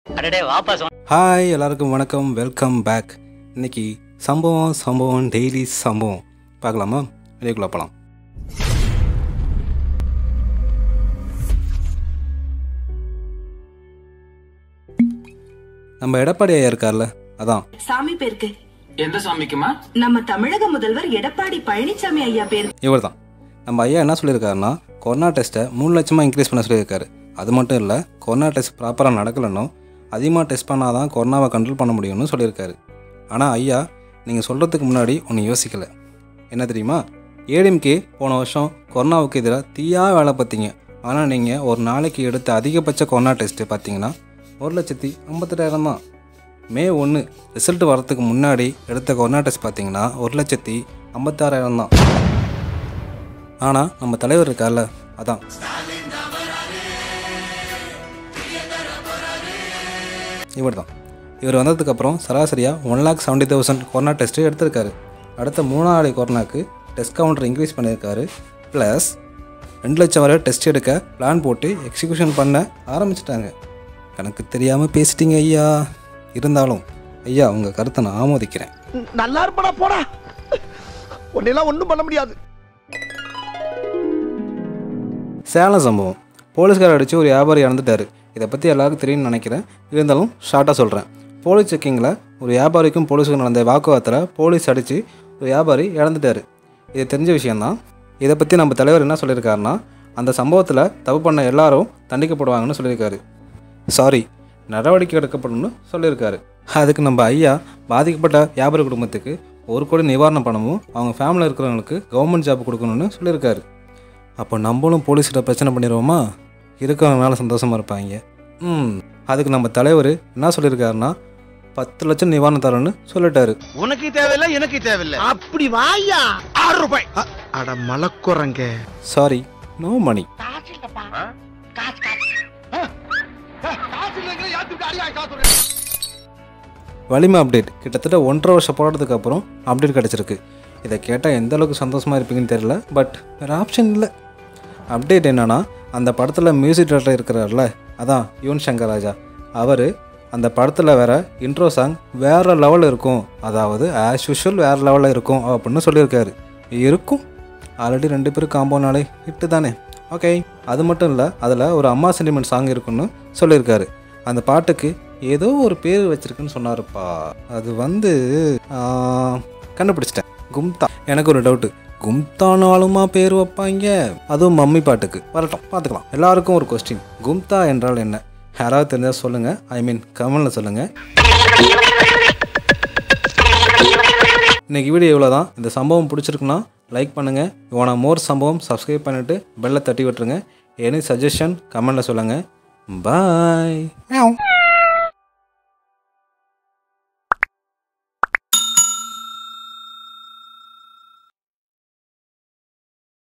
அடடே வாப்பா ஹாய் எல்லாருக்கும் வணக்கம் வெல்கம் பேக் இன்னைக்கு சம்பவம் சம்பவம் டெய்லி சம்பவம் பார்க்கலாமா வீடியோக்குள்ள போகலாம் நம்ம எடப்பாடி ஐயா இருக்கார்ல அதான் சாமி பேருக்கு எந்த சாமிக்குமா நம்ம தமிழக முதல்வர் எடப்பாடி பழனிசாமி ஐயா பேரு இவர் தான் நம்ம ஐயா என்ன சொல்லியிருக்காருன்னா கொரோனா டெஸ்ட்டை மூணு லட்சமாக இன்க்ரீஸ் பண்ண சொல்லியிருக்காரு அது மட்டும் இல்லை கொரோனா டெஸ்ட் ப்ராப்பராக நடக்கலன்னும் அதிகமாக டெஸ்ட் பண்ணால் தான் கொரோனாவை கண்ட்ரோல் பண்ண முடியும்னு சொல்லியிருக்காரு ஆனால் ஐயா நீங்கள் சொல்கிறதுக்கு முன்னாடி ஒன்று யோசிக்கலை என்ன தெரியுமா ஏடிஎம்கே போன வருஷம் கொரோனாவுக்கு எதிராக தீயாக வேலை பார்த்தீங்க ஆனால் நீங்கள் ஒரு நாளைக்கு எடுத்த அதிகபட்ச கொரோனா டெஸ்ட்டு பார்த்தீங்கன்னா ஒரு லட்சத்தி ஐம்பத்தெட்டாயிரம் தான் மே ஒன்று ரிசல்ட் வரதுக்கு முன்னாடி எடுத்த கொரோனா டெஸ்ட் பார்த்தீங்கன்னா ஒரு லட்சத்தி ஐம்பத்தாறாயிரம் தான் ஆனால் நம்ம தலைவர் இருக்கார்ல அதான் இவர் தான் இவர் வந்ததுக்கப்புறம் சராசரியாக one lakh seventy thousand corona test எடுத்திருக்காரு அடுத்த மூணாவது கொரோனாக்கு டெஸ்ட் கவுண்டர் இன்க்ரீஸ் பண்ணியிருக்காரு ப்ளஸ் ரெண்டு லட்சம் வரை டெஸ்ட் எடுக்க பிளான் போட்டு எக்ஸிக்யூஷன் பண்ண ஆரம்பிச்சிட்டாங்க கணக்கு தெரியாமல் பேசிட்டீங்க ஐயா இருந்தாலும் ஐயா உங்கள் கருத்தை நான் ஆமோதிக்கிறேன் நல்லா இருப்படா போடா உன்னெல்லாம் ஒண்ணும் பண்ண முடியாது சேலம் சம்பவம் போலீஸ்கார் அடித்து ஒரு வியாபாரி இறந்துட்டார் இதை பற்றி எல்லாருக்கும் தெரியும்னு நினைக்கிறேன் இருந்தாலும் ஷார்ட்டாக சொல்கிறேன் போலீஸ் செக்கிங்கில் ஒரு வியாபாரிக்கும் போலீஸுக்கும் நடந்த வாக்குவாதத்தில் போலீஸ் அடித்து ஒரு வியாபாரி இறந்துட்டார் இது தெரிஞ்ச விஷயந்தான் இதை பற்றி நம்ம தலைவர் என்ன சொல்லியிருக்காருன்னா அந்த சம்பவத்தில் தப்பு பண்ண எல்லாரும் தண்டிக்கப்படுவாங்கன்னு சொல்லியிருக்காரு சாரி நடவடிக்கை எடுக்கப்படும்னு சொல்லியிருக்காரு அதுக்கு நம்ம ஐயா பாதிக்கப்பட்ட வியாபாரி குடும்பத்துக்கு ஒரு கோடி நிவாரண பணமும் அவங்க ஃபேமிலியில் இருக்கிறவங்களுக்கு கவர்மெண்ட் ஜாப் கொடுக்கணும்னு சொல்லியிருக்காரு அப்போ நம்மளும் போலீஸ்கிட்ட பிரச்சனை பண்ணிடுவோமா இருக்கிறவங்களால சந்தோஷமாக இருப்பாங்க ம் அதுக்கு நம்ம தலைவர் என்ன சொல்லியிருக்காருன்னா பத்து லட்சம் நிவாரணம் தரேன்னு சொல்லிட்டாரு உனக்கு தேவையில்ல எனக்கு தேவையில்ல அப்படி வாயா ஆறு ரூபாய் அ- அட மலக்குறங்க சாரி நோ மணி வலிமை அப்டேட் கிட்டத்தட்ட ஒன்றரை வருஷம் போராட்டத்துக்கு அப்புறம் அப்டேட் கிடச்சிருக்கு இதை கேட்டால் எந்த அளவுக்கு சந்தோஷமாக இருப்பீங்கன்னு தெரியல பட் வேறு ஆப்ஷன் இல்லை அப்டேட் என்னன்னா அந்த படத்தில் மியூசிக் டேரக்டர் இருக்கிறார்ல அதான் யுவன் சங்கர் ராஜா அவர் அந்த படத்தில் வேற இன்ட்ரோ சாங் வேறு லெவலில் இருக்கும் அதாவது ஆஸ் யூஷுவல் வேறு லெவலில் இருக்கும் அப்படின்னு சொல்லியிருக்காரு இருக்கும் ஆல்ரெடி ரெண்டு பேரும் காம்பவுனாலே ஹிட்டு தானே ஓகே அது மட்டும் இல்லை அதில் ஒரு அம்மா சென்டிமெண்ட் சாங் இருக்குன்னு சொல்லியிருக்காரு அந்த பாட்டுக்கு ஏதோ ஒரு பேர் வச்சிருக்குன்னு சொன்னாருப்பா அது வந்து ஆ, கண்டுபிடிச்சிட்டேன் கும்தா எனக்கு ஒரு டவுட்டு கும்தானாலுமா பேர் வைப்பாங்க அதுவும் மம்மி பாட்டுக்கு வரட்டும் பார்த்துக்கலாம் எல்லாருக்கும் ஒரு கொஸ்டின் கும்தா என்றால் என்ன யாராவது தெரிஞ்சால் சொல்லுங்கள் ஐ மீன் கமெண்டில் சொல்லுங்கள் இன்னைக்கு வீடியோ இவ்வளோ தான் இந்த சம்பவம் பிடிச்சிருக்குன்னா லைக் பண்ணுங்கள் இவன மோர் சம்பவம் சப்ஸ்கிரைப் பண்ணிவிட்டு பெல்லை தட்டி விட்டுருங்க எனி சஜஷன் கமெண்டில் சொல்லுங்கள் பாய்